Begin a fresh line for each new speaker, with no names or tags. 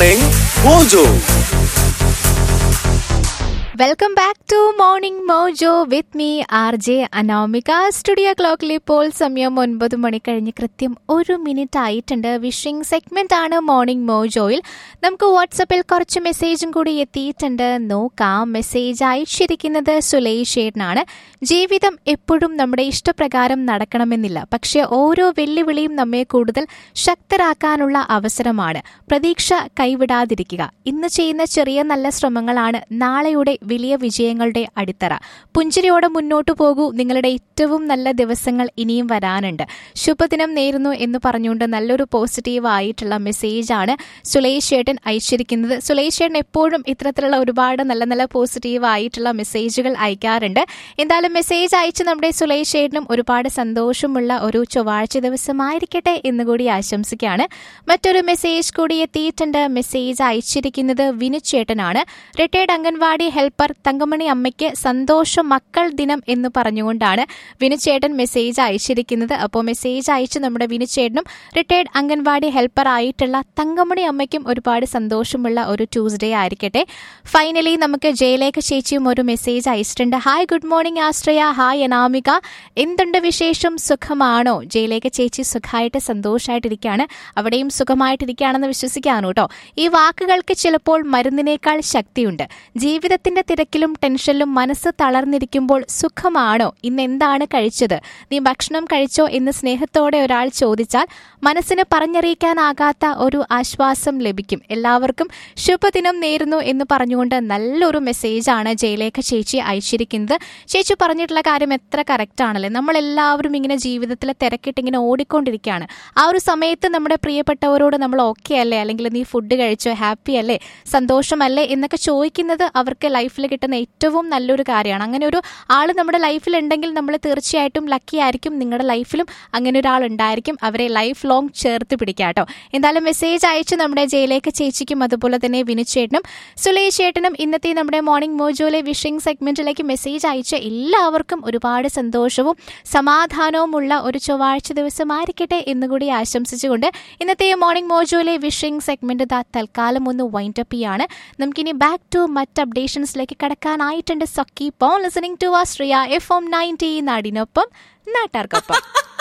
Morning Mojo.
Welcome back to morning Mojo with me R J Anamika studio ക്ലോക്കിൽ ഇപ്പോൾ സമയം ഒൻപത് മണി കഴിഞ്ഞ് കൃത്യം ഒരു മിനിറ്റ് ആയിട്ടുണ്ട് വിഷിംഗ് സെഗ്മെന്റ് ആണ് മോർണിംഗ് മോജോയിൽ നമുക്ക് വാട്സപ്പിൽ കുറച്ച് മെസ്സേജും കൂടി എത്തിയിട്ടുണ്ട് നോക്കാം മെസ്സേജ് അയച്ചിരിക്കുന്നത് സുലേഷ് ഷേഡിനാണ് ജീവിതം എപ്പോഴും നമ്മുടെ ഇഷ്ടപ്രകാരം നടക്കണമെന്നില്ല പക്ഷെ ഓരോ വെല്ലുവിളിയും നമ്മെ കൂടുതൽ ശക്തരാക്കാനുള്ള അവസരമാണ് പ്രതീക്ഷ കൈവിടാതിരിക്കുക ഇന്ന് ചെയ്യുന്ന ചെറിയ നല്ല ശ്രമങ്ങളാണ് നാളെയുടെ വലിയ വിജയങ്ങളുടെ അടിത്തറ പുഞ്ചിരിയോടെ മുന്നോട്ടു പോകൂ നിങ്ങളുടെ ഏറ്റവും നല്ല ദിവസങ്ങൾ ഇനിയും വരാനുണ്ട് ശുഭദിനം നേരുന്നു എന്ന് പറഞ്ഞുകൊണ്ട് നല്ലൊരു പോസിറ്റീവ് ആയിട്ടുള്ള മെസ്സേജാണ് സുലേഷ് ചേട്ടൻ അയച്ചിരിക്കുന്നത് സുലേഷ് ചേട്ടൻ എപ്പോഴും ഇത്തരത്തിലുള്ള ഒരുപാട് നല്ല നല്ല പോസിറ്റീവ് ആയിട്ടുള്ള മെസ്സേജുകൾ അയക്കാറുണ്ട് എന്തായാലും മെസ്സേജ് അയച്ച് നമ്മുടെ സുലേഷ് ചേട്ടനും ഒരുപാട് സന്തോഷമുള്ള ഒരു ചൊവ്വാഴ്ച ദിവസമായിരിക്കട്ടെ എന്ന് കൂടി ആശംസിക്കുകയാണ് മറ്റൊരു മെസ്സേജ് കൂടി എത്തിയിട്ടുണ്ട് മെസ്സേജ് അയച്ചിരിക്കുന്നത് വിനു ചേട്ടനാണ് റിട്ടയർഡ് അംഗൻവാടി ഹെൽപ്പർ തങ്കമണി അമ്മയ്ക്ക് സന്തോഷ മക്കൾ ദിനം എന്ന് പറഞ്ഞുകൊണ്ടാണ് വിനുചേട്ടൻ മെസ്സേജ് അയച്ചിരിക്കുന്നത് അപ്പോൾ മെസ്സേജ് അയച്ച് നമ്മുടെ വിനുചേട്ടനും റിട്ടയർഡ് അംഗൻവാടി ഹെൽപ്പർ ആയിട്ടുള്ള തങ്കമണി അമ്മയ്ക്കും ഒരുപാട് സന്തോഷമുള്ള ഒരു ട്യൂസ്ഡേ ആയിരിക്കട്ടെ ഫൈനലി നമുക്ക് ജയലേഖ ചേച്ചിയും ഒരു മെസ്സേജ് അയച്ചിട്ടുണ്ട് hi good morning Ashraya hi Anamika എന്തുണ്ട് വിശേഷം സുഖമാണോ ജയലേഖ ചേച്ചി സുഖമായിട്ട് സന്തോഷമായിട്ടിരിക്കുകയാണ് അവിടെയും സുഖമായിട്ടിരിക്കുകയാണെന്ന് വിശ്വസിക്കാണ് കേട്ടോ ഈ വാക്കുകൾക്ക് ചിലപ്പോൾ മരുന്നിനേക്കാൾ ശക്തിയുണ്ട് ജീവിതത്തിന്റെ തിരക്കിലും ടെൻഷനിലും മനസ്സ് തളർന്നിരിക്കുമ്പോൾ സുഖമാണോ ഇന്ന് എന്താണ് കഴിച്ചത് നീ ഭക്ഷണം കഴിച്ചോ എന്ന് സ്നേഹത്തോടെ ഒരാൾ ചോദിച്ചാൽ മനസ്സിന് പറഞ്ഞറിയിക്കാനാകാത്ത ഒരു ആശ്വാസം ലഭിക്കും എല്ലാവർക്കും ശുഭദിനം നേരുന്നു എന്ന് പറഞ്ഞുകൊണ്ട് നല്ലൊരു മെസ്സേജാണ് ജയലേഖ ചേച്ചി അയച്ചിരിക്കുന്നത് ചേച്ചി പറഞ്ഞിട്ടുള്ള കാര്യം എത്ര കറക്റ്റ് ആണല്ലേ നമ്മളെല്ലാവരും ഇങ്ങനെ ജീവിതത്തിൽ തിരക്കിട്ട് ഇങ്ങനെ ഓടിക്കൊണ്ടിരിക്കുകയാണ് ആ ഒരു സമയത്ത് നമ്മുടെ പ്രിയപ്പെട്ടവരോട് നമ്മൾ ഓക്കെ അല്ലേ അല്ലെങ്കിൽ നീ ഫുഡ് കഴിച്ചോ ഹാപ്പി അല്ലേ സന്തോഷമല്ലേ എന്നൊക്കെ ചോദിക്കുന്നത് അവർക്ക് ലൈഫിൽ കിട്ടുന്ന ഏറ്റവും നല്ലൊരു കാര്യമാണ് അങ്ങനെ ഒരു ആൾ നമ്മുടെ ലൈഫിൽ ഉണ്ടെങ്കിൽ നമ്മൾ തീർച്ചയായിട്ടും ലക്കി ആയിരിക്കും നിങ്ങളുടെ ലൈഫിലും അങ്ങനെ ഒരാൾ ഉണ്ടായിരിക്കും അവരെ ലൈഫ് ലോങ് ചേർത്ത് പിടിക്കാം കേട്ടോ എന്തായാലും മെസ്സേജ് അയച്ച് നമ്മുടെ ജയിലേക്ക് ചേച്ചിക്കും അതുപോലെ തന്നെ വിനുചേട്ടനും സുലേഷ് ചേട്ടനും ഇന്നത്തെ നമ്മുടെ മോർണിംഗ് മോജോയിലെ വിഷിംഗ് സെഗ്മെന്റിലേക്ക് മെസ്സേജ് അയച്ച എല്ലാവർക്കും ഒരുപാട് സന്തോഷവും സമാധാനവുമുള്ള ഒരു ചൊവ്വാഴ്ച ദിവസമായിരിക്കട്ടെ എന്നുകൂടി ആശംസിച്ചുകൊണ്ട് ഇന്നത്തെ മോർണിംഗ് മോജോയിലെ വിഷിംഗ് സെഗ്മെന്റ് ദാ തൽക്കാലം ഒന്ന് വൈൻഡ് അപ്പ് ചെയ്യാണ് നമുക്കിനി ബാക്ക് ടു മറ്റ് അപ്ഡേഷൻസിലേക്ക് കടക്കാനായിട്ടുണ്ട് സക്കി പോൺ ലിസണിംഗ് ടു ആ ശ്രിയ എഫ് എം നയൻറ്റി നാടിനൊപ്പം നാട്ടാർക്കൊപ്പം